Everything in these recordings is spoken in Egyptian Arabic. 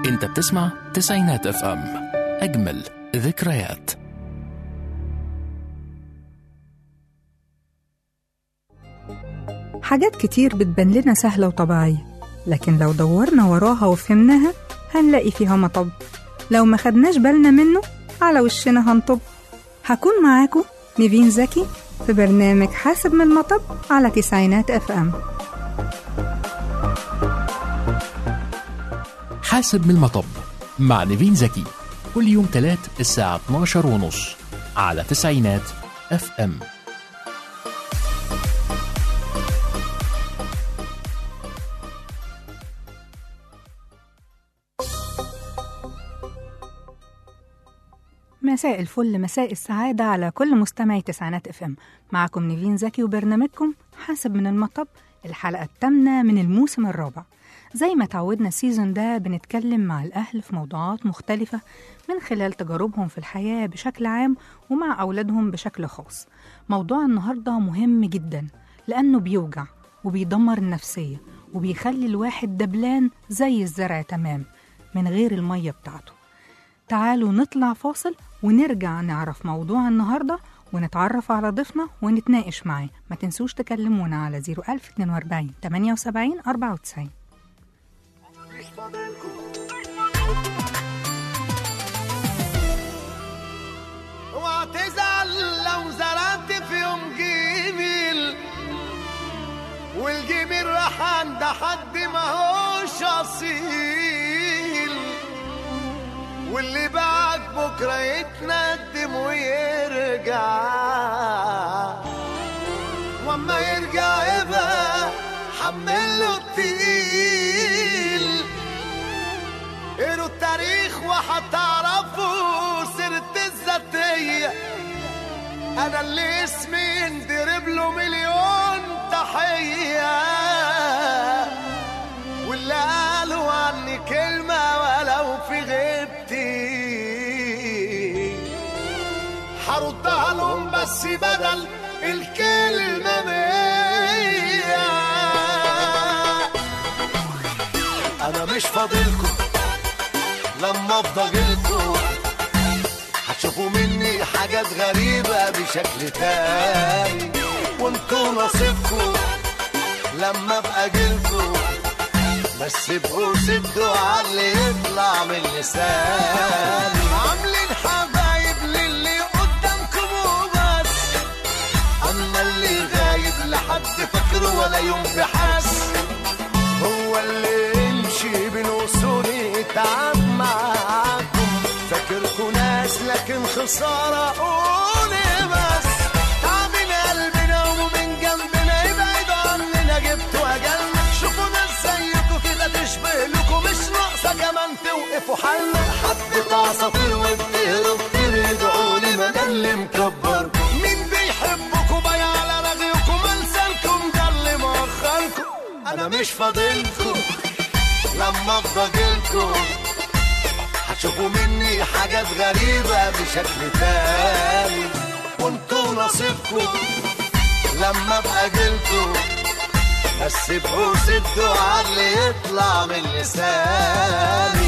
انت بتسمع تسعينات اف ام اجمل ذكريات حاجات كتير بتبان لنا سهلة وطبيعية لكن لو دورنا وراها وفهمناها هنلاقي فيها مطب لو ما خدناش بالنا منه على وشنا هنطب هكون معاكم نيفين زكي في برنامج حاسب من المطب على تسعينات اف ام حاسب من المطب مع نيفين زكي كل يوم تلات الساعة 12 ونص على تسعينات اف ام مساء الفل مساء السعادة على كل مستمعي تسعينات اف ام معكم نيفين زكي وبرنامجكم حاسب من المطب الحلقة الثامنة من الموسم الرابع زي ما تعودنا السيزون ده بنتكلم مع الأهل في موضوعات مختلفة من خلال تجاربهم في الحياة بشكل عام ومع أولادهم بشكل خاص موضوع النهاردة مهم جدا لأنه بيوجع وبيدمر النفسية وبيخلي الواحد دبلان زي الزرع تمام من غير المية بتاعته تعالوا نطلع فاصل ونرجع نعرف موضوع النهاردة ونتعرف على ضيفنا ونتناقش معاه ما تنسوش تكلمونا على 01042 78 94 واعتزل لو زرعت في يوم جميل والجميل راح عند حد ما هوش اصيل واللي بعد بكره يتندم ويرجع واما يرجع يبقى حمله التقيل قروا التاريخ وهتعرفوا سيرة الذاتية أنا اللي اسمي يندرب له مليون تحية واللي قالوا عني كلمة ولو في غيبتي هردها لهم بس بدل الكلمة مية أنا مش فاضلكم لما افضى جيلكم هتشوفوا مني حاجات غريبة بشكل تاني وانتوا نصيبكم لما ابقى جيلكم بس ابقوا سدوا على اللي يطلع من لساني عاملين حبايب للي قدامكم وبس اما اللي غايب لحد فاكره ولا يوم بحس هو اللي يمشي بالوصول يتعب معاكم فاكركوا ناس لكن خسارة قولي بس تعبين قلبنا ومن جنبنا يبعد عننا جبتوا أجلنا شوفوا ناس زيكوا كده تشبه لكم مش ناقصة كمان توقفوا حالنا حبة عصافير وبتهرب كتير ادعوا لي ما ده اللي مكبر مين بيحبكوا بايع على رغيكم انسانكم ده اللي مأخركم أنا مش فاضلكم لما افضى جيلكم هتشوفوا مني حاجات غريبة بشكل تاني وانتوا نصيبكم لما ابقى جيلكم بس ابقوا سدوا على اللي يطلع من لساني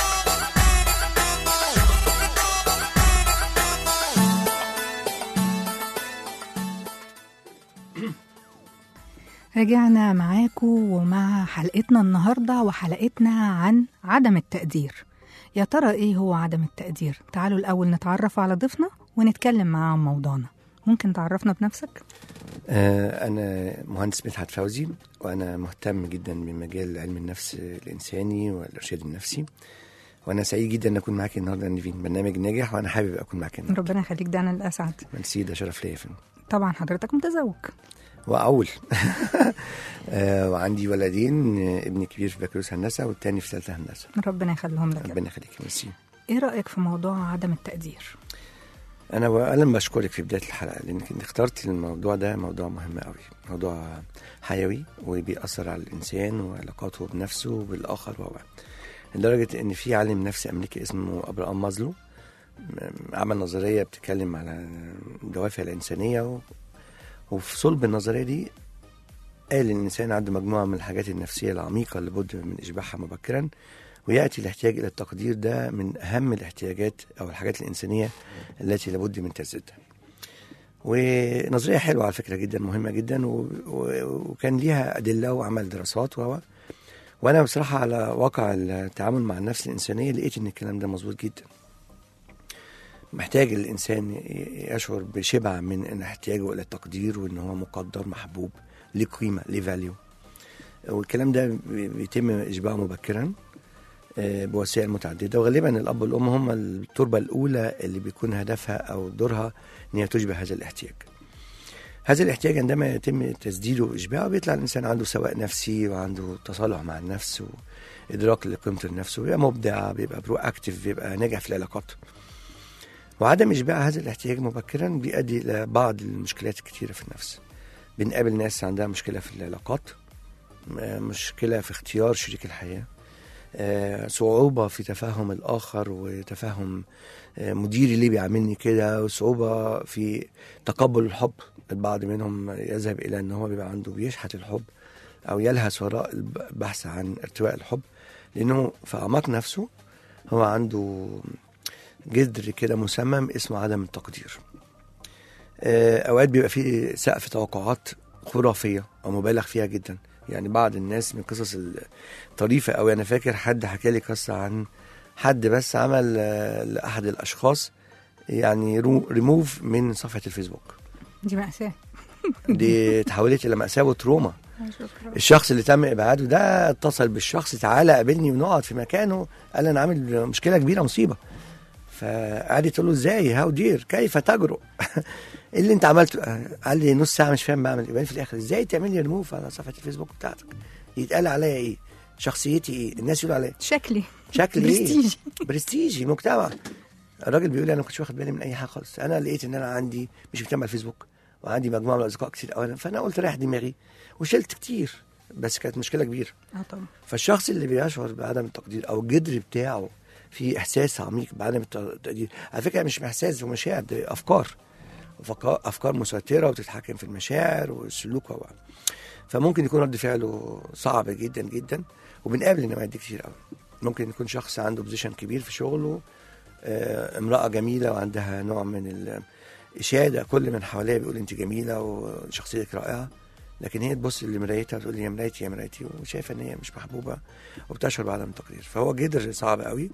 رجعنا معاكم ومع حلقتنا النهاردة وحلقتنا عن عدم التقدير يا ترى ايه هو عدم التقدير تعالوا الأول نتعرف على ضيفنا ونتكلم معاه عن موضوعنا ممكن تعرفنا بنفسك آه، أنا مهندس مدحت فوزي وأنا مهتم جدا بمجال علم النفس الإنساني والإرشاد النفسي وأنا سعيد جدا أن أكون معاك النهاردة نيفين برنامج ناجح وأنا حابب أكون معاك النهاردة ربنا يخليك ده أنا الأسعد ميرسي ده شرف ليا يا فندم طبعا حضرتك متزوج وأول آه، وعندي ولدين آه، ابني كبير في بكالوريوس هندسة والتاني في ثالثة هندسة ربنا يخليهم لك ربنا يخليك ميرسي ايه رأيك في موضوع عدم التقدير انا اولا بشكرك في بدايه الحلقه لانك انت اخترت الموضوع ده موضوع مهم قوي موضوع حيوي وبيأثر على الانسان وعلاقاته بنفسه وبالاخر و لدرجه ان في عالم نفسي امريكي اسمه ابراهام مازلو م- عمل نظريه بتتكلم على الدوافع الانسانيه و... وفي صلب النظريه دي قال ان الانسان عنده مجموعه من الحاجات النفسيه العميقه اللي بد من اشباعها مبكرا وياتي الاحتياج الى التقدير ده من اهم الاحتياجات او الحاجات الانسانيه التي لابد من تسديدها ونظريه حلوه على فكره جدا مهمه جدا و... و... وكان ليها ادله وعمل دراسات و وانا بصراحه على واقع التعامل مع النفس الانسانيه لقيت ان الكلام ده مظبوط جدا محتاج الانسان ي- يشعر بشبع من ان احتياجه الى التقدير وان هو مقدر محبوب ليه قيمه ليه فاليو والكلام ده بي- بيتم اشباعه مبكرا آه، بوسائل متعدده وغالبا الاب والام هم التربه الاولى اللي بيكون هدفها او دورها ان هي تشبع هذا الاحتياج. هذا الاحتياج عندما يتم تسديده واشباعه بيطلع الانسان عنده سواء نفسي وعنده تصالح مع النفس وادراك لقيمه النفس وبيبقى مبدع بيبقى برو اكتف بيبقى ناجح في العلاقات. وعدم اشباع هذا الاحتياج مبكرا بيؤدي الى بعض المشكلات الكثيره في النفس. بنقابل ناس عندها مشكله في العلاقات م- مشكله في اختيار شريك الحياه آه، صعوبة في تفهم الآخر وتفهم آه، مديري ليه بيعاملني كده وصعوبة في تقبل الحب البعض منهم يذهب إلى أن هو بيبقى عنده بيشحت الحب أو يلهث وراء الب- البحث عن ارتواء الحب لأنه في أعماق نفسه هو عنده جذر كده مسمم اسمه عدم التقدير آه، أوقات بيبقى فيه سقف توقعات خرافية أو مبالغ فيها جدا يعني بعض الناس من قصص الطريفة أوي أنا فاكر حد حكى لي قصة عن حد بس عمل آه، لأحد الأشخاص يعني ريموف من صفحة الفيسبوك دي مأساة دي تحولت إلى مأساة وتروما شكرا الشخص اللي تم ابعاده ده اتصل بالشخص تعالى قابلني ونقعد في مكانه قال انا عامل مشكله كبيره مصيبه فقعد تقول له ازاي هاو دير كيف تجرؤ ايه اللي انت عملته قال لي نص ساعه مش فاهم بعمل ايه في الاخر ازاي تعمل لي ريموف على صفحه الفيسبوك بتاعتك يتقال عليا ايه شخصيتي ايه الناس يقولوا عليا شكلي شكلي ايه برستيجي. برستيجي مجتمع الراجل بيقول لي انا ما كنتش واخد بالي من اي حاجه خالص انا لقيت ان انا عندي مش مهتم بالفيسبوك وعندي مجموعه من الاصدقاء كتير قوي فانا قلت رايح دماغي وشلت كتير بس كانت مشكله كبيره اه طبعا فالشخص اللي بيشعر بعدم التقدير او الجدر بتاعه في احساس عميق بعدم التقدير على فكره مش احساس ومشاعر دي افكار أفكار- افكار مسيطره وتتحكم في المشاعر والسلوك و فممكن يكون رد فعله صعب جدا جدا وبنقابل النوعيات دي كتير قوي ممكن يكون شخص عنده بوزيشن كبير في شغله آه، امراه جميله وعندها نوع من الاشاده كل من حواليها بيقول انت جميله وشخصيتك رائعه لكن هي تبص لمرايتها وتقول لي يا مرايتي يا مرايتي وشايفه ان هي مش محبوبه وبتشعر بعدم التقدير فهو جدر صعب قوي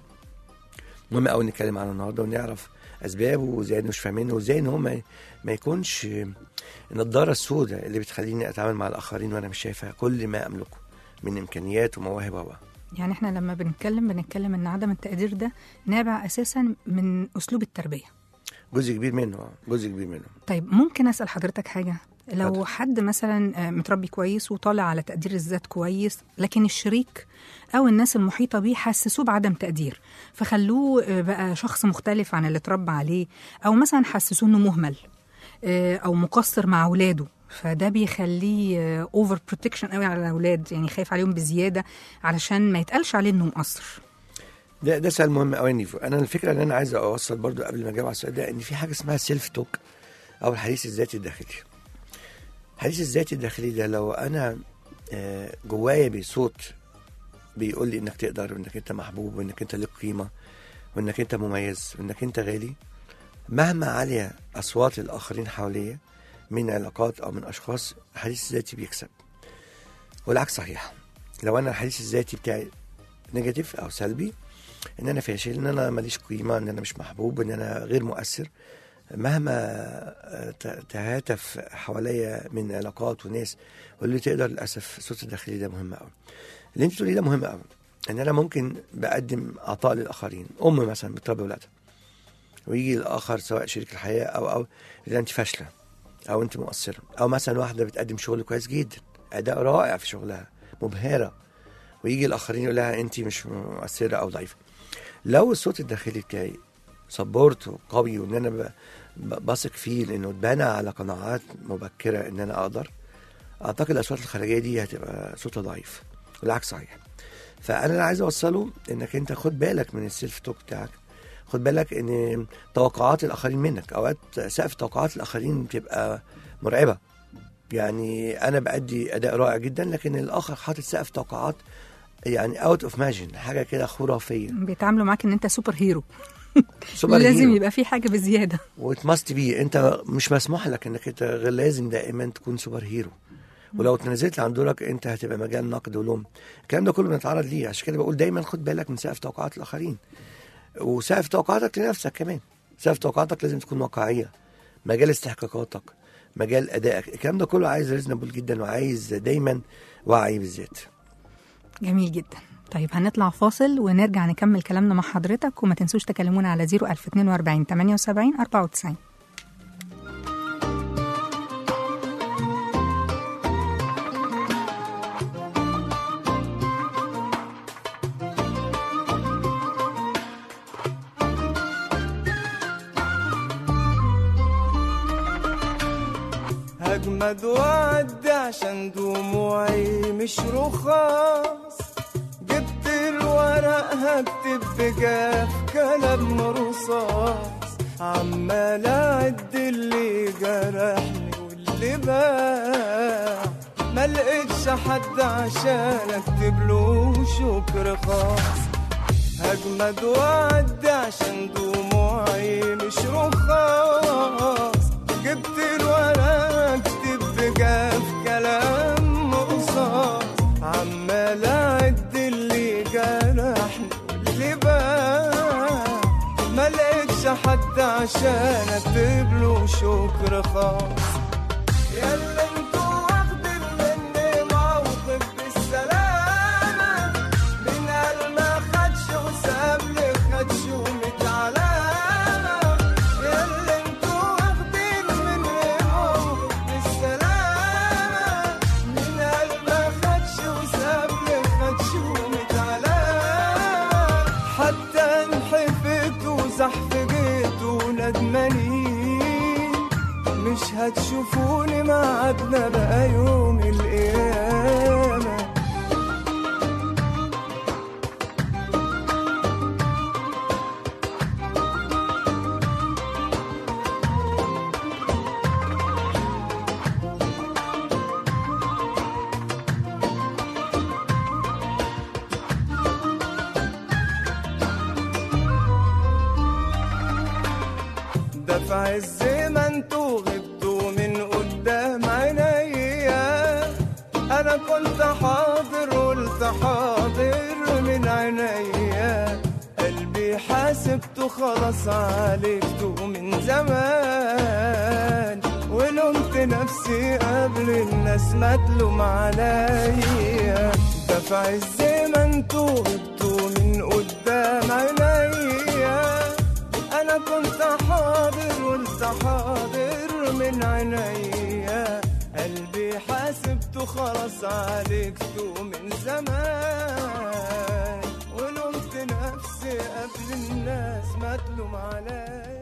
مهم قوي نتكلم عنه النهارده ونعرف اسبابه وازاي مش فاهمينه وازاي ان هو ما, ما يكونش النضاره السوداء اللي بتخليني اتعامل مع الاخرين وانا مش شايفها كل ما املكه من امكانيات ومواهب و يعني احنا لما بنتكلم بنتكلم ان عدم التقدير ده نابع اساسا من اسلوب التربيه جزء كبير منه آه، جزء كبير منه طيب ممكن اسال حضرتك حاجه لو اتفضل. حد مثلا آه، متربي كويس وطالع على تقدير الذات كويس لكن الشريك او الناس المحيطه بيه حسسوه بعدم تقدير فخلوه آه، بقى شخص مختلف عن اللي اتربى عليه او مثلا حسسوه انه مهمل آه، او مقصر مع اولاده فده بيخليه اوفر بروتكشن قوي على الاولاد يعني خايف عليهم بزياده علشان ما يتقالش عليه انه مقصر ده ده سؤال مهم قوي يا نيفو انا الفكره اللي انا عايز اوصل برضو قبل ما اجاوب على السؤال ده ان في حاجه اسمها سيلف توك او الحديث الذاتي الداخلي الحديث الذاتي الداخلي ده لو انا آه، جوايا بصوت بيقول لي انك تقدر وانك انت محبوب وانك انت ليك قيمه وانك انت مميز وانك انت غالي مهما علي اصوات الاخرين حواليا من علاقات او من اشخاص الحديث الذاتي بيكسب والعكس صحيح لو انا الحديث الذاتي بتاعي نيجاتيف او سلبي ان انا فاشل ان انا ماليش قيمه ان انا مش محبوب ان انا غير مؤثر مهما آه، ت- تهاتف حواليا من علاقات وناس واللي تقدر للاسف الصوت الداخلي ده مهم قوي اللي انت بتقوليه ده مهم قوي ان انا ممكن بقدم عطاء للاخرين ام مثلا بتربي ولادها ويجي الاخر سواء شريك الحياه او او اذا انت فاشله او انت مقصره او مثلا واحده بتقدم شغل كويس جدا اداء رائع في شغلها مبهره ويجي الاخرين يقول لها انت مش مؤثره او ضعيفه لو الصوت الداخلي بتاعي سبورت قوي وان انا ب- ب- بثق فيه لانه اتبنى على قناعات مبكره ان انا اقدر اعتقد الاصوات الخارجيه دي هتبقى صوتها ضعيف والعكس صحيح فانا اللي عايز اوصله انك انت خد بالك من السيلف توك بتاعك خد بالك ان توقعات الاخرين منك اوقات سقف توقعات الاخرين بتبقى مرعبه يعني انا بادي اداء رائع جدا لكن الاخر حاطط سقف توقعات يعني اوت اوف ماجن حاجه كده خرافيه بيتعاملوا معاك ان انت سوبر هيرو سوبر لازم هيرو. يبقى في حاجه بزياده وات ماست بي انت مش مسموح لك انك انت غير لازم دائما تكون سوبر هيرو ولو اتنزلت عن دورك انت هتبقى مجال نقد ولوم الكلام ده كله بنتعرض ليه عشان كده بقول دايما خد بالك من سقف توقعات الاخرين وسقف توقعاتك لنفسك كمان سقف توقعاتك لازم تكون واقعيه مجال استحقاقاتك مجال ادائك الكلام ده كله عايز ريزنبل جدا وعايز دايما وعي بالذات جميل جدا طيب هنطلع فاصل ونرجع نكمل كلامنا مع حضرتك وما تنسوش تكلمونا على 01042 78 94 هجمد وعد عشان دموعي مش رخاص جبت الورق هكتب بجاف كلام رصاص عمال اعد اللي جرحني واللي باع ما لقيتش حد عشان اكتب له شكر خاص هجمد وعد عشان دموعي مش رخاص جبت الورق اكتب بجاف كلام رصاص عمال اعد اللي جرحني واللي باع ما لقيتش حد عشان اكتب له شكر خاص يلا انتوا واخدين مني موقف بالسلامة من قال ما خدش وساب لي خدش ومت علامة يلا انتوا واخدين مني موقف بالسلامة من قال ما خدش وساب لي خدش ومت علامة حتى انحفت وزحفجت وندمانين مش هتشوفوني معادنا بقى يوم القيامة ده في عز ما انتوا غبتوا من قدام عينيا انا كنت حاضر قلت حاضر من عينيا قلبي حاسبته خلاص عالجته من زمان ولومت نفسي قبل الناس ما تلوم عليا ده في عز ما انتوا غبتوا من قدام عينيا انا كنت حاضر قلت حاضر من عينيا قلبي حاسبته خلاص عالجته من زمان ولومت نفسي قبل الناس ما تلوم عليا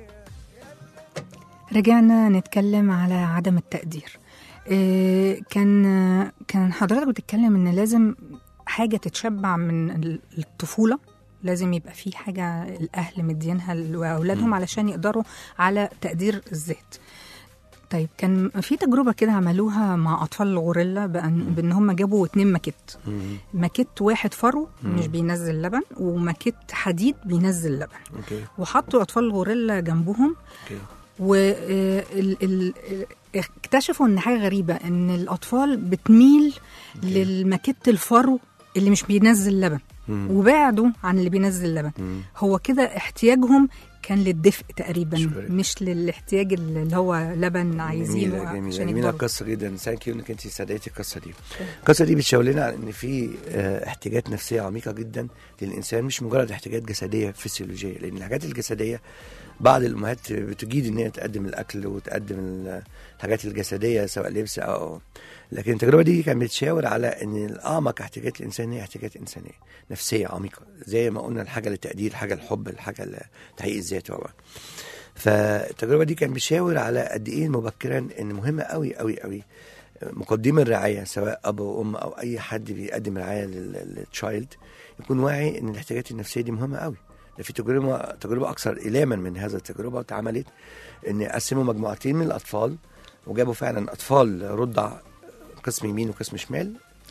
رجعنا نتكلم على عدم التقدير إيه، كان كان حضرتك بتتكلم ان لازم حاجه تتشبع من ال- الطفوله لازم يبقى في حاجه الاهل مدينها لاولادهم علشان يقدروا على تقدير الذات طيب كان في تجربه كده عملوها مع اطفال الغوريلا بان بان هم جابوا اتنين ماكيت ماكيت واحد فرو مش بينزل لبن وماكيت حديد بينزل لبن اوكي وحطوا اطفال الغوريلا جنبهم اوكي واكتشفوا ان حاجه غريبه ان الاطفال بتميل للماكيت الفرو اللي مش بينزل لبن مم. وبعدوا عن اللي بينزل لبن مم. هو كده احتياجهم كان للدفء تقريبا شكراً. مش للاحتياج اللي هو لبن عايزينه جميلة جميلة عشان جميلة يكبروا القصة جدا ثانك يو انك انت سادتي القصة دي القصة دي بتشاور لنا على ان في آه، احتياجات نفسية عميقة جدا للانسان مش مجرد احتياجات جسدية فسيولوجية لان الحاجات الجسدية بعض الامهات بتجيد ان هي تقدم الاكل وتقدم ال- الحاجات الجسدية سواء لبس او لكن التجربة دي كانت بتشاور على ان الاعمق احتياجات الانسان هي احتياجات انسانية نفسية عميقة زي ما قلنا الحاجة للتقدير الحاجة الحب الحاجة لتحقيق الذات وبقى. فالتجربه دي كان بيشاور على قد ايه مبكرا ان مهمه قوي قوي قوي مقدم الرعايه سواء اب او ام او اي حد بيقدم رعايه للتشايلد يكون واعي ان الاحتياجات النفسيه دي مهمه قوي ده في تجربه تجربه اكثر الاما من هذا التجربه اتعملت ان قسموا مجموعتين من الاطفال وجابوا فعلا اطفال رضع قسم يمين وقسم شمال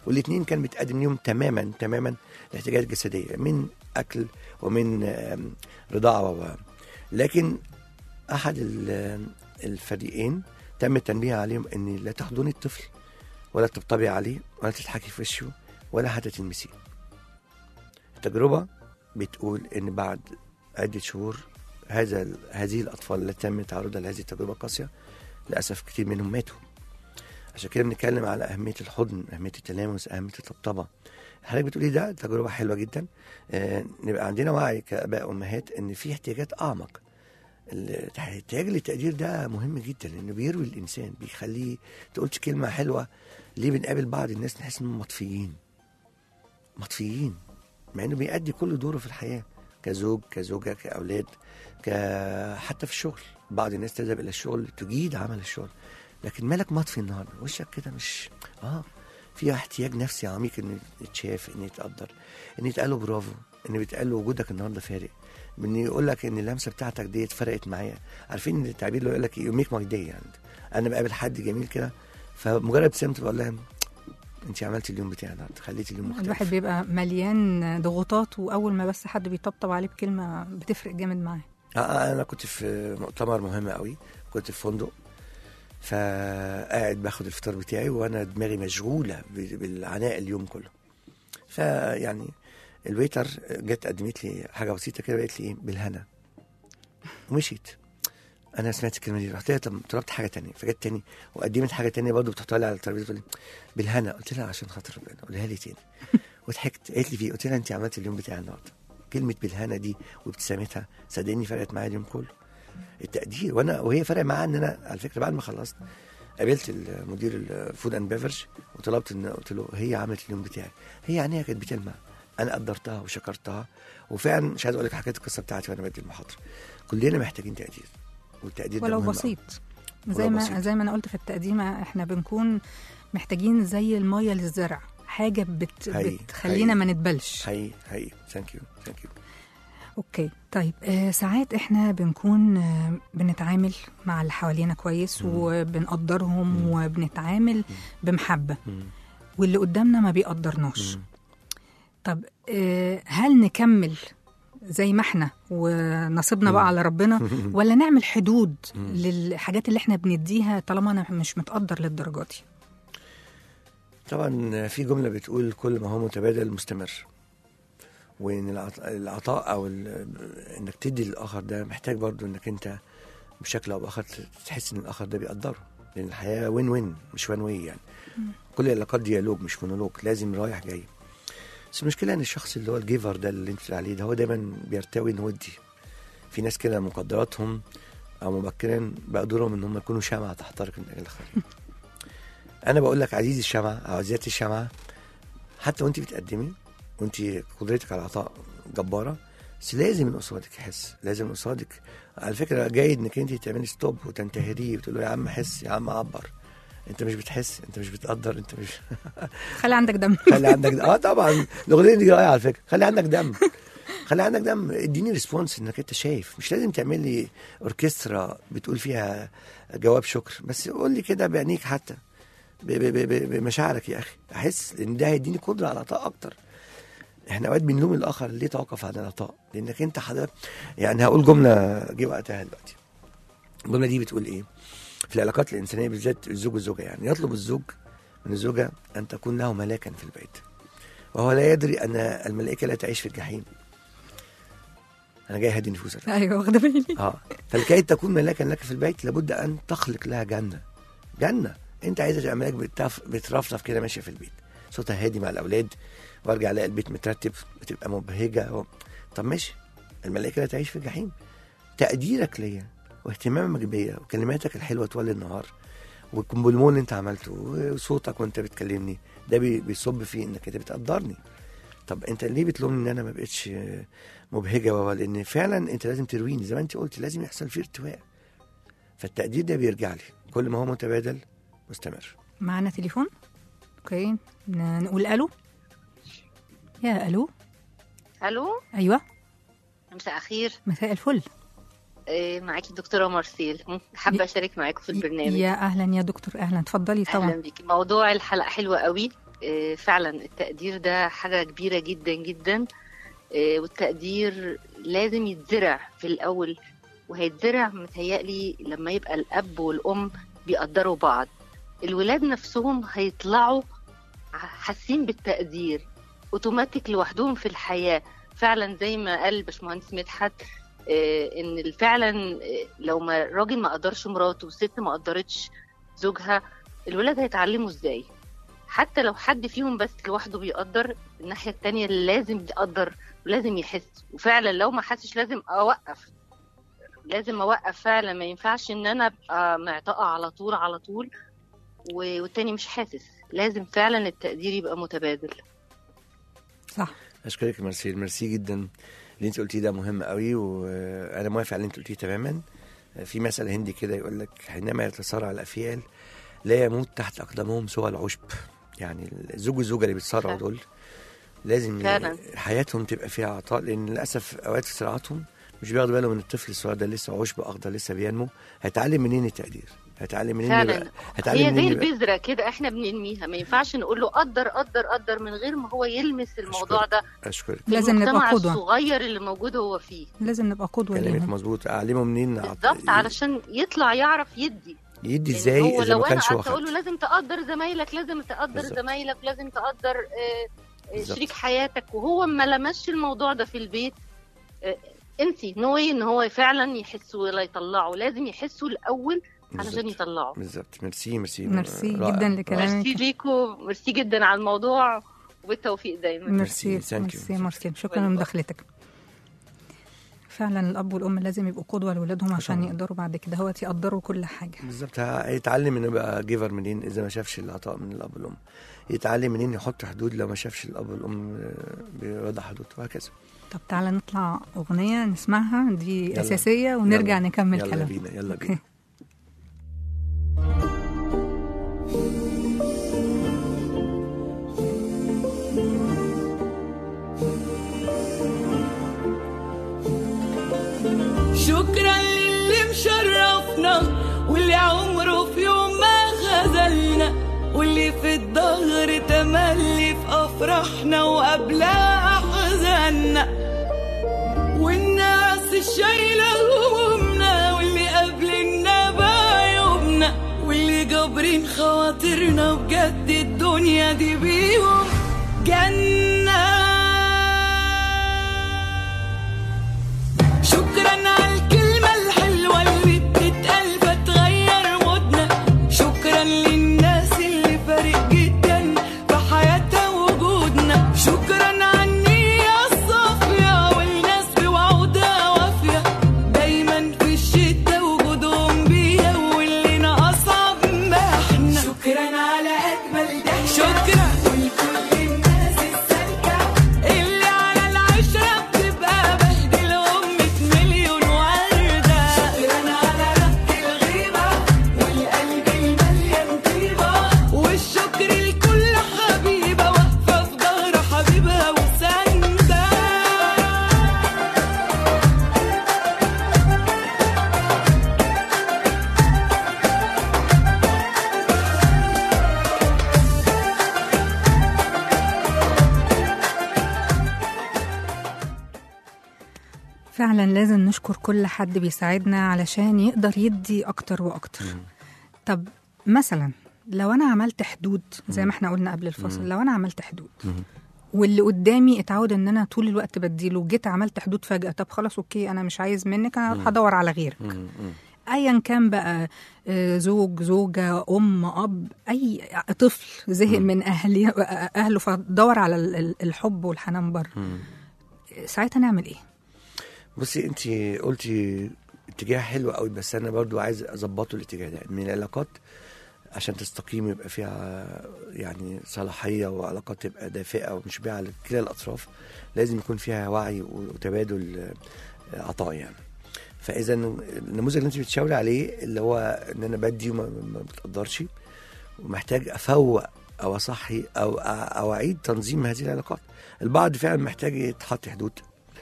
والاثنين كان بيتقدم ليهم تماما تماما الاحتياجات الجسديه من اكل ومن آم، رضاعه و لكن احد ال- الفريقين تم التنبيه عليهم ان لا تحضني الطفل ولا تطبطبي عليه ولا تضحكي في وشه ولا حتى تلمسيه التجربه بتقول ان بعد عده شهور هذا ال- هذه الاطفال التي تم تعرضها لهذه التجربه القاسيه للاسف كتير منهم ماتوا عشان كده بنتكلم على اهميه الحضن اهميه التلامس اهميه الطبطبه حضرتك بتقولي ده تجربه حلوه جدا آه نبقى عندنا وعي كاباء وامهات ان في احتياجات اعمق الاحتياج للتقدير ده مهم جدا لانه بيروي الانسان بيخليه تقولش كلمه حلوه ليه بنقابل بعض الناس نحس انهم مطفيين مطفيين مع انه بيأدي كل دوره في الحياه كزوج كزوجه كاولاد ك... حتى في الشغل بعض الناس تذهب الى الشغل تجيد عمل الشغل لكن مالك مطفي النهارده وشك كده مش اه في احتياج نفسي عميق ان يتشاف ان يتقدر ان يتقال له برافو ان بيتقال له وجودك النهارده فارق ان يقول لك ان اللمسه بتاعتك ديت فرقت معايا عارفين التعبير اللي يقول لك يو ميك ماي داي يعني انا بقابل حد جميل كده فمجرد ابتسامته بقول لها انت عملتي اليوم بتاعي النهارده خليتي اليوم مختلف الواحد بيبقى مليان ضغوطات واول ما بس حد بيطبطب عليه بكلمه بتفرق جامد معاه آه، آه، انا كنت في مؤتمر مهم قوي كنت في فندق فقاعد باخد الفطار بتاعي وانا دماغي مشغوله ب- بالعناء اليوم كله فيعني الويتر جت قدمت لي حاجه بسيطه كده قالت لي ايه بالهنا ومشيت انا سمعت الكلمه دي رحت لها طب طلبت حاجه تانية فجت تاني وقدمت حاجه تانية برضه بتحطها لي على الترابيزه تقول لي بالهنا قلت لها عشان خاطر ربنا قولها لي تاني وضحكت قالت لي فيه قلت لها انت عملتي اليوم بتاعي النهارده كلمه بالهنا دي وابتسامتها صدقني فرقت معايا اليوم كله التقدير وانا وهي فرق معاها ان انا على فكره بعد ما خلصت قابلت المدير الفود اند بيفرج وطلبت ان قلت له هي عملت اليوم بتاعي هي عينيها كانت بتلمع انا قدرتها وشكرتها وفعلا مش عايز اقول لك حكايه القصه بتاعتي وانا بدي المحاضره كلنا محتاجين تقدير والتقدير ده ولو مهم بسيط ولو زي ما بسيط. زي ما انا قلت في التقديمه احنا بنكون محتاجين زي الميه للزرع حاجه بت حقيقي، بتخلينا حقيقي. ما نتبلش حقيقي حقيقي ثانك يو ثانك يو اوكي طيب آه ساعات احنا بنكون آه بنتعامل مع اللي حوالينا كويس وبنقدرهم وبنتعامل بمحبه واللي قدامنا ما بيقدرناش طب آه هل نكمل زي ما احنا ونصيبنا بقى على ربنا ولا نعمل حدود للحاجات اللي احنا بنديها طالما انا مش متقدر للدرجه دي طبعا في جمله بتقول كل ما هو متبادل مستمر وان العط- العطاء او ال- انك تدي للاخر ده محتاج برضو انك انت بشكل او باخر تحس ان الاخر ده بيقدره لان الحياه وين وين مش وان واي يعني كل العلاقات ديالوج مش مونولوج لازم رايح جاي بس المشكله ان الشخص اللي هو الجيفر ده اللي انت بتقول عليه ده هو دايما بيرتوي ان هو يدي في ناس كده مقدراتهم او مبكرا بقدرهم ان هم يكونوا شمعه تحترق من اجل الاخرين انا بقول لك عزيزي الشمعه او عزيزتي الشمعه حتى وانت بتقدمي وانت قدرتك على العطاء جباره بس لازم اللي قصادك يحس لازم اللي قصادك على فكره جيد انك انت تعملي ستوب وتنتهريه وتقول له يا عم حس يا عم عبر انت مش بتحس انت مش بتقدر انت مش خلي عندك دم خلي عندك دم. اه طبعا الاغنيه دي رائعه على فكره خلي عندك دم خلي عندك دم اديني ريسبونس انك انت شايف مش لازم تعمل لي اوركسترا بتقول فيها جواب شكر بس قول لي كده بعينيك حتى ب- ب- ب- ب- بمشاعرك يا اخي احس ان ده هيديني قدره على العطاء اكتر احنا اوقات بنلوم الاخر ليه توقف عن العطاء لانك انت حضرتك يعني هقول جمله جه وقتها دلوقتي الجمله دي بتقول ايه في العلاقات الانسانيه بالذات الزوج والزوجه يعني يطلب الزوج من الزوجه ان تكون له ملاكا في البيت وهو لا يدري ان الملائكه لا تعيش في الجحيم انا جاي اهدي نفوسك ايوه واخده بالي اه فلكي تكون ملاكا لك في البيت لابد ان تخلق لها جنه جنه انت عايزه تبقى ملاك بتف... بترفرف كده ماشيه في البيت صوتها هادي مع الاولاد وارجع الاقي البيت مترتب بتبقى مبهجه و... طب ماشي الملائكه لا تعيش في الجحيم تقديرك ليا واهتمامك بيا وكلماتك الحلوه طوال النهار والكومبلمون اللي انت عملته وصوتك وانت بتكلمني ده بي- بيصب في انك انت بتقدرني طب انت ليه بتلومني ان انا ما بقتش آه، مبهجه بابا لان فعلا انت لازم ترويني زي ما انت قلت لازم يحصل فيه ارتواء فالتقدير ده بيرجع لي كل ما هو متبادل مستمر معانا تليفون اوكي ن- نقول الو يا الو الو ايوه مساء الخير مساء الفل إيه، معاكي الدكتوره مارسيل م، حابه اشارك معاكم في البرنامج يا اهلا يا دكتور اهلا اتفضلي اهلا طبعا بيكي موضوع الحلقه حلوه قوي آه، فعلا التقدير ده حاجة كبيرة جدا جدا آه، والتقدير لازم يتزرع في الأول وهيتزرع متهيألي لما يبقى الأب والأم بيقدروا بعض الولاد نفسهم هيطلعوا حاسين بالتقدير اوتوماتيك لوحدهم في الحياة فعلا زي ما قال باشمهندس مدحت آه، ان فعلا آه، لو ما الراجل ما قدرش مراته والست ما قدرتش زوجها الولاد هيتعلموا ازاي حتى لو حد فيهم بس لوحده بيقدر الناحية التانية لازم يقدر ولازم يحس وفعلا لو ما حسش لازم اوقف لازم اوقف فعلا ما ينفعش ان انا ابقى معطاءة على طول على طول و- والتاني مش حاسس لازم فعلا التقدير يبقى متبادل صح اشكرك يا مرسيل ميرسي جدا اللي انت قلتيه ده مهم قوي وانا موافق على اللي انت قلتيه تماما في مثل هندي كده يقول لك حينما يتصارع الافيال لا يموت تحت اقدامهم سوى العشب يعني الزوج والزوجه اللي بيتصارعوا فعلا. دول لازم فعلا. حياتهم تبقى فيها عطاء لان للاسف اوقات في صراعاتهم مش بياخدوا بالهم من الطفل الصغير ده لسه عشب اخضر لسه بينمو هيتعلم منين التقدير هيتعلم منين فعلا يبقى هيتعلم هي زي منين يبقى البذرة كده احنا بننميها ما ينفعش نقول له قدر قدر قدر من غير ما هو يلمس الموضوع أشكرك. ده اشكرك في لازم نبقى المجتمع قدوة. الصغير اللي موجود هو فيه لازم نبقى قدوة كلامك ليهم مظبوط اعلمه منين عط- بالظبط علشان يطلع يعرف يدي يدي يعني ازاي هو اذا لو ما انا كانش قعدت واخد اقول له لازم تقدر زمايلك لازم تقدر بالظبط. زمايلك لازم تقدر آه، آه، بالظبط. شريك حياتك وهو ما لمسش الموضوع ده في البيت انسي نوي ان هو فعلا يحسه ولا يطلعه لازم يحسه الاول علشان بالظبط. يطلعه بالظبط ميرسي ميرسي ميرسي رائع. جدا لكلامك ميرسي ليكو ميرسي جدا على الموضوع وبالتوفيق دايما ميرسي ميرسي، thank you. ميرسي مارسيل شكرا باي باي. لمداخلتك فعلا الاب والام لازم يبقوا قدوه لاولادهم عشان طبعاً. يقدروا بعد كده هو يقدروا كل حاجه بالظبط ه- هيتعلم انه يبقى جيفر منين اذا ما شافش العطاء من الاب والام يتعلم منين يحط حدود لو ما شافش الاب والام آه، بيوضع حدود وهكذا طب تعالى نطلع اغنيه نسمعها دي يلا. اساسيه ونرجع يلا. نكمل يلا كلام بينا يلا أوكي. بينا شكرا للي مشرفنا واللي عمره في يوم ما خذلنا واللي في الظهر تملي في افراحنا وقبلها احزاننا والناس الشايله همومنا واللي قابلنا بعيوبنا واللي جابرين خواطرنا بجد الدنيا دي بيهم جنه شكرا على الكلمة الحلوة اللي بتتقال فتغير مودنا شكرا للناس اللي فارق جدا في حياتها وجودنا شكرا على النية الصافية والناس بوعودها وافية دايما في الشدة وجودهم بيهون لنا أصعب ما احنا شكرا على أجمل ضحكة شكرا ولكل الناس السالكة اللي على العشرة بتبقى بهدلهم مية مليون وردة شكرا على ربط الغيبة والقلب المليان طيبة والشكر لكل حبيبة واقفة في ظهر حبيبها وساندة فعلا لازم نشكر كل حد بيساعدنا علشان يقدر يدي اكتر واكتر طب مثلا لو انا عملت حدود زي ما احنا قلنا قبل الفصل لو انا عملت حدود واللي قدامي اتعود ان انا طول الوقت بديله جيت عملت حدود فجاه طب خلاص اوكي انا مش عايز منك انا هروح ادور على غيرك مم، مم. ايا كان بقى آه، زوج زوجه ام اب اي طفل زهق من اهلي اهله فدور على ال- ال- الحب والحنان بره مم. ساعتها نعمل ايه بصي انت قلتي اتجاه حلو قوي بس انا برضو عايز اظبطه الاتجاه ده من العلاقات عشان تستقيم يبقى فيها يعني صلاحيه وعلاقات تبقى دافئه ومشبعه على كلا الاطراف لازم يكون فيها وعي وتبادل آه، عطاء يعني فاذا النموذج اللي انت بتشاوري عليه اللي هو ان انا بدي وما ما بتقدرش ومحتاج افوق او اصحي او او اعيد تنظيم هذه العلاقات البعض فعلا محتاج يتحط حدود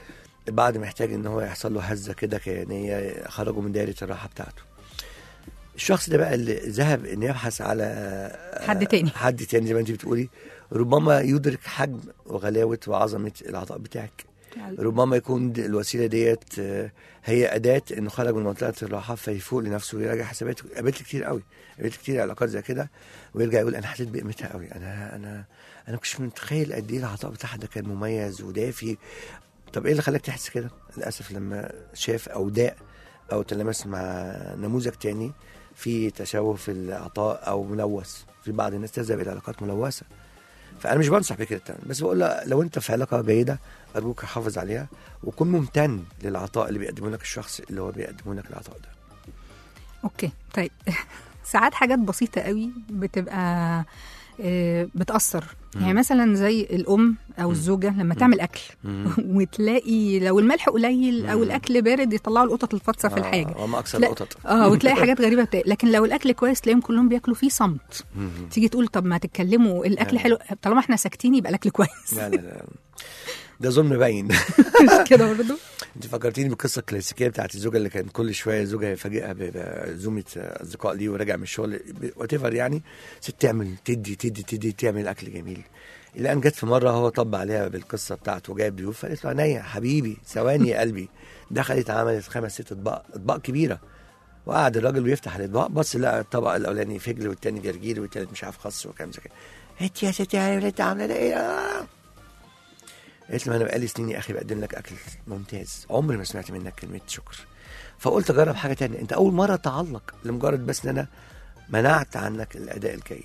البعض محتاج ان هو يحصل له هزه كده كيانيه خرجوا من دايره الراحه بتاعته الشخص ده بقى اللي ذهب ان يبحث على حد تاني. حد تاني زي ما انت بتقولي ربما يدرك حجم وغلاوه وعظمه العطاء بتاعك ربما يكون د- الوسيله ديت آه، هي اداه انه خرج من منطقه الراحه فيفوق لنفسه ويراجع حساباته قابلت كتير قوي قابلت كتير علاقات زي كده ويرجع يقول انا حسيت بقيمتها قوي انا انا انا ما كنتش متخيل قد ايه العطاء بتاعها ده كان مميز ودافي طب ايه اللي خلاك تحس كده؟ للاسف لما شاف او داء او تلامس مع نموذج تاني في تشوه في العطاء او ملوث في بعض الناس تذهب الى علاقات ملوثه فانا مش بنصح بكده تمام بس بقول له لو انت في علاقه جيده ارجوك حافظ عليها وكن ممتن للعطاء اللي بيقدمه لك الشخص اللي هو بيقدمه لك العطاء ده اوكي طيب ساعات حاجات بسيطة قوي بتبقى آه، بتأثر يعني مثلا زي الأم أو الزوجة لما تعمل أكل وتلاقي لو الملح قليل أو الأكل بارد يطلعوا القطط الفطسة في الحاجة آه، وما اكثر لا. القطط اه وتلاقي حاجات غريبه بتاع. لكن لو الاكل كويس تلاقيهم كلهم بياكلوا فيه صمت تيجي تقول طب ما تتكلموا الاكل لا. حلو طالما احنا ساكتين يبقى الاكل كويس لا لا لا ده ظلم باين مش كده برضه انت فكرتيني بالقصه الكلاسيكيه بتاعت الزوجه اللي كان كل شويه زوجها يفاجئها ب- بعزومه اصدقاء ليه وراجع من الشغل وات يعني ست تعمل تدي تدي تدي تعمل اكل جميل الى ان جت في مره هو طب عليها بالقصه بتاعته وجايب ضيوف فقالت له عينيا حبيبي ثواني يا قلبي دخلت عملت خمس ست اطباق اطباق كبيره وقعد الراجل بيفتح الاطباق بص لقى الطبق الاولاني فجل والتاني جرجير والتالت مش عارف خس وكام زي كده انت يا ستي يا ولد عامله ده ايه آه. قالت له انا بقالي سنين يا اخي بقدم لك اكل ممتاز عمري ما سمعت منك كلمه شكر فقلت اجرب حاجه تانية انت اول مره تعلق لمجرد بس ان انا منعت عنك الاداء الجيد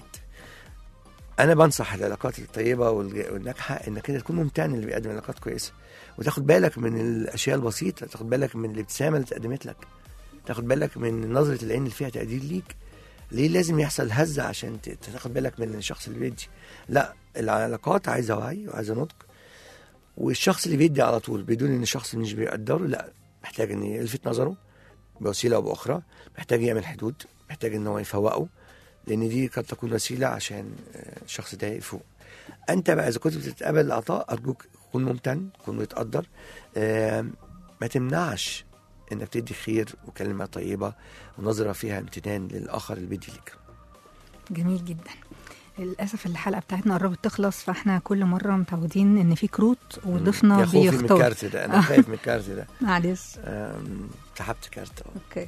انا بنصح العلاقات الطيبه والج- والناجحه انك انت تكون ممتن اللي بيقدم علاقات كويسه وتاخد بالك من الاشياء البسيطه تاخد بالك من الابتسامه اللي اتقدمت لك تاخد بالك من نظره العين اللي فيها تقدير ليك ليه لازم يحصل هزه عشان ت- تاخد بالك من الشخص اللي بيدي لا العلاقات عايزه وعي وعايزه نضج والشخص اللي بيدي على طول بدون ان الشخص مش بيقدره لا محتاج ان يلفت نظره بوسيله او باخرى محتاج يعمل حدود محتاج ان هو يفوقه لان دي قد تكون وسيله عشان آه، الشخص ده يفوق انت بقى اذا كنت بتتقبل العطاء ارجوك كن ممتن كن متقدر آه، ما تمنعش انك تدي خير وكلمه طيبه ونظره فيها امتنان للاخر اللي بيدي لك جميل جدا للاسف الحلقه بتاعتنا قربت تخلص فاحنا كل مره متعودين ان في كروت وضيفنا يا خوفي من بيختار الكارت ده انا خايف من الكارت ده معلش آم، سحبت كارت أهو. اوكي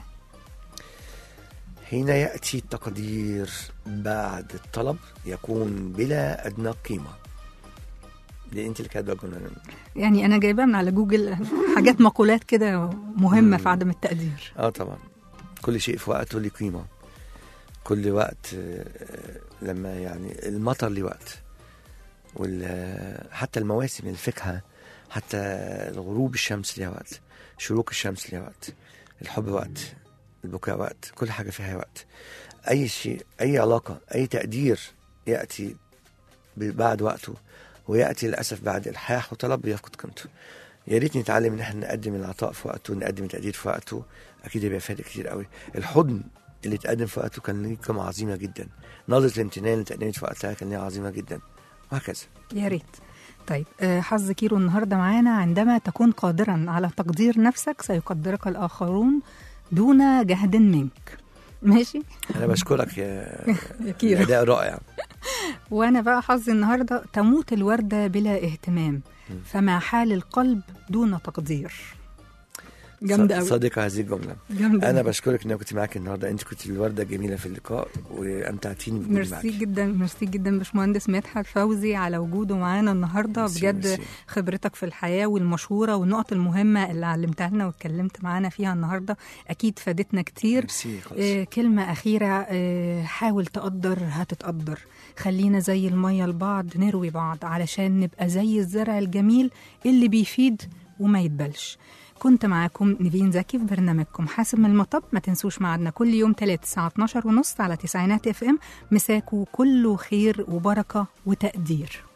حين يأتي التقدير بعد الطلب يكون بلا أدنى قيمة دي أنت اللي كاتبة الجملة يعني انا جايباها من على جوجل حاجات مقولات كده مهمه في عدم التقدير اه طبعا كل شيء في وقته له قيمة كل وقت آه، لما يعني المطر له وقت وال حتى المواسم الفاكهة حتى الغروب الشمس ليها وقت شروق الشمس ليها وقت الحب وقت البكاء وقت كل حاجة فيها وقت أي شيء أي علاقة أي تقدير يأتي ب- بعد وقته ويأتي للأسف بعد إلحاح وطلب بيفقد قيمته يا ريت نتعلم ان احنا نقدم العطاء في وقته نقدم التقدير في وقته اكيد هيبقى فارق كتير قوي الحضن اللي اتقدم في وقته كان ليه قيمه عظيمه جدا نظره الامتنان اللي اتقدمت في وقتها كان ليها عظيمه جدا وهكذا يا ريت طيب آه، حظ كيرو النهارده معانا عندما تكون قادرا على تقدير نفسك سيقدرك الاخرون دون جهد منك ماشي انا بشكرك يا يا كيرو اداء رائع وانا بقى حظي النهارده تموت الورده بلا اهتمام فما حال القلب دون تقدير جامده قوي صادقه هذه الجمله جامده انا أوي. بشكرك انك كنت معاك النهارده انت كنت الورده الجميله في اللقاء وامتعتيني بوجودي معاك ميرسي جدا ميرسي جدا باشمهندس مدحت فوزي على وجوده معانا النهارده ميرسي، بجد ميرسي. خبرتك في الحياه والمشوره والنقط المهمه اللي علمتها لنا واتكلمت معانا فيها النهارده اكيد فادتنا كتير ميرسي خلاص آه كلمة أخيرة آه حاول تقدر هتتقدر خلينا زي المية لبعض نروي بعض علشان نبقى زي الزرع الجميل اللي بيفيد وما يتبلش كنت معاكم نيفين زكي في برنامجكم حاسب من المطب ما تنسوش معادنا كل يوم تلات الساعة 12 ونص على تسعينات اف ام مساكو كله خير وبركة وتقدير